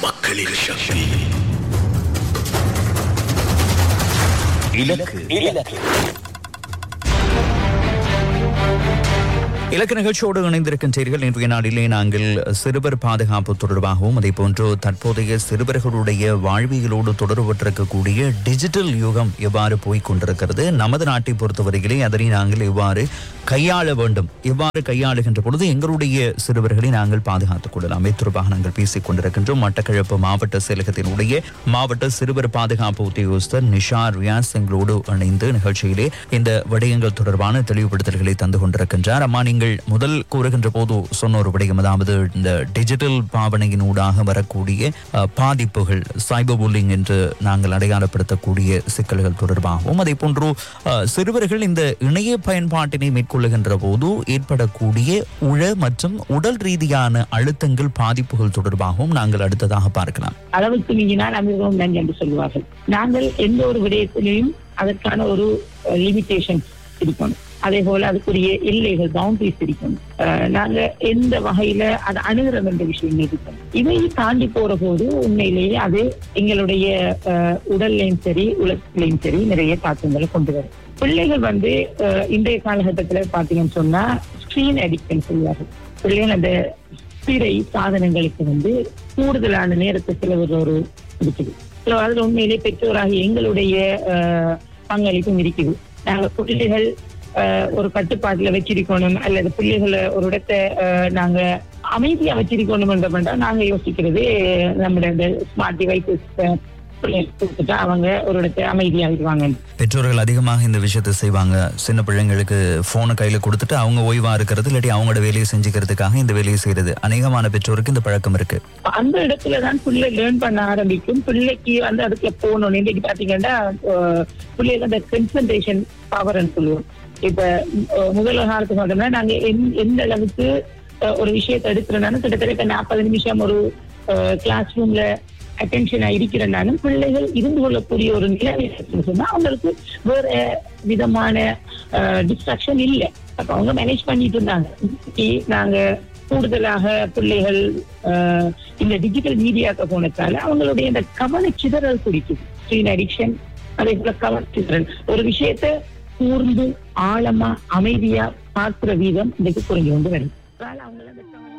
மக்களின் சக்தி இலக்கு இலக்கு இலக்கு நிகழ்ச்சியோடு இணைந்திருக்கின்றீர்கள் இன்றைய நாளிலே நாங்கள் சிறுவர் பாதுகாப்பு தொடர்பாகவும் அதே போன்று தற்போதைய சிறுவர்களுடைய வாழ்வியலோடு தொடர்பட்டிருக்கக்கூடிய டிஜிட்டல் யுகம் எவ்வாறு போய்க் கொண்டிருக்கிறது நமது நாட்டை பொறுத்தவரையிலே அதனை நாங்கள் எவ்வாறு கையாள வேண்டும் எவ்வாறு கையாளுகின்ற பொழுது எங்களுடைய சிறுவர்களை நாங்கள் பாதுகாத்துக் கொள்ளலாம் இது தொடர்பாக நாங்கள் பேசிக் கொண்டிருக்கின்றோம் மட்டக்களப்பு மாவட்ட செயலகத்தினுடைய மாவட்ட சிறுவர் பாதுகாப்பு உத்தியோகஸ்தர் நிஷா ரியாஸ் எங்களோடு இணைந்து நிகழ்ச்சியிலே இந்த விடயங்கள் தொடர்பான தெளிவுபடுத்தல்களை தந்து கொண்டிருக்கின்றார் அம்மா நீங்கள் முதல் கூறுகின்ற போது சொன்ன ஒரு விடயம் அதாவது இந்த டிஜிட்டல் பாவனையின் ஊடாக வரக்கூடிய அஹ், பாதிப்புகள் சைபர் புல்லிங் என்று நாங்கள் அடையாளப்படுத்தக்கூடிய சிக்கல்கள் தொடர்பாகவும் அதே போன்று அஹ், சிறுவர்கள் இந்த இணைய பயன்பாட்டினை மேற்கொள்ளுகின்ற போது ஏற்படக்கூடிய உள மற்றும் உடல் ரீதியான அழுத்தங்கள் பாதிப்புகள் தொடர்பாகவும் நாங்கள் அடுத்ததாக பார்க்கலாம் அளவுக்கு மீறினால் அமிர்தம் நஞ்சு என்று சொல்லுவார்கள் நாங்கள் எந்த ஒரு விடயத்திலையும் அதற்கான ஒரு லிமிடேஷன் இருக்கணும் அதே போல அதுக்குரிய எல்லைகள் பவுண்டரிஸ் இருக்கணும் அஹ் நாங்க எந்த வகையில அதை அணுகிறோம் என்ற விஷயம் இருக்கணும் இதை தாண்டி போற போது உண்மையிலேயே அது எங்களுடைய அஹ், உடல்லையும் சரி உலகத்திலையும் சரி நிறைய தாக்கங்களை கொண்டு வரும் பிள்ளைகள் வந்து அஹ், இன்றைய காலகட்டத்துல பாத்தீங்கன்னு சொன்னா ஸ்கிரீன் அடிக்ட்னு சொல்லுவார்கள் பிள்ளைகள் அந்த திரை சாதனங்களுக்கு வந்து கூடுதலான நேரத்தை செலவிடுற ஒரு இருக்குது So, அதுல உண்மையிலே பெற்றோராக எங்களுடைய அஹ், பங்களிப்பும் இருக்குது நாங்க பிள்ளைகள் அஹ், ஒரு கட்டுப்பாட்டுல வச்சிருக்கணும் அல்லது பிள்ளைகளை ஒரு இடத்தை அஹ், நாங்க அமைதியா வச்சிருக்கணும் என்றா நாங்க யோசிக்கிறது நம்முடைய இந்த ஸ்மார்ட் டிவைசஸ் கொடுத்துட்டா அவங்க ஒரு இடத்தை அமைதியாகிடுவாங்க பெற்றோர்கள் அதிகமாக இந்த விஷயத்தை செய்வாங்க சின்ன பிள்ளைங்களுக்கு போனை கையில கொடுத்துட்டு அவங்க ஓய்வா இருக்கிறது இல்லாட்டி அவங்களோட வேலையை செஞ்சுக்கிறதுக்காக இந்த வேலையை செய்யறது அநேகமான பெற்றோருக்கு இந்த பழக்கம் இருக்கு அந்த இடத்துல தான் பிள்ளை லேர்ன் பண்ண ஆரம்பிக்கும் பிள்ளைக்கு வந்து அதுக்குள்ள போகணும் இன்னைக்கு பாத்தீங்கன்னா அஹ், பிள்ளைக்கு அந்த கன்சன்ட்ரேஷன் பவர்னு சொல்லுவோம் இப்ப அஹ், முதல் காலத்து பார்த்தோம்னா நாங்க எந்த- எந்த அளவுக்கு அஹ், ஒரு விஷயத்தை எடுக்கிறனாலும் கிட்டத்தட்ட இப்ப நாற்பது நிமிஷம் ஒரு கிளாஸ் ரூம்ல அட்டென்ஷனா இருக்கிறனாலும் பிள்ளைகள் இருந்து கொள்ளக்கூடிய ஒரு நிலை இருக்குன்னு சொன்னா அவங்களுக்கு வேற விதமான டிஸ்ட்ராக்ஷன் இல்லை அப்ப அவங்க மேனேஜ் பண்ணிட்டு இருந்தாங்க இன்னைக்கு நாங்க கூடுதலாக பிள்ளைகள் அஹ், இந்த டிஜிட்டல் மீடியாக்க போனதால அவங்களுடைய இந்த கவனச்சிதறல் குறிக்குது ஸ்க்ரீன் அடிக்ஷன் அதே போல கவனச்சிதறல் ஒரு விஷயத்த கூர்ந்து ஆழமா அமைதியா பார்க்கிற வீதம் இன்னைக்கு குறைஞ்சு கொண்டு வருது அதனால அவங்கள அந்த கவன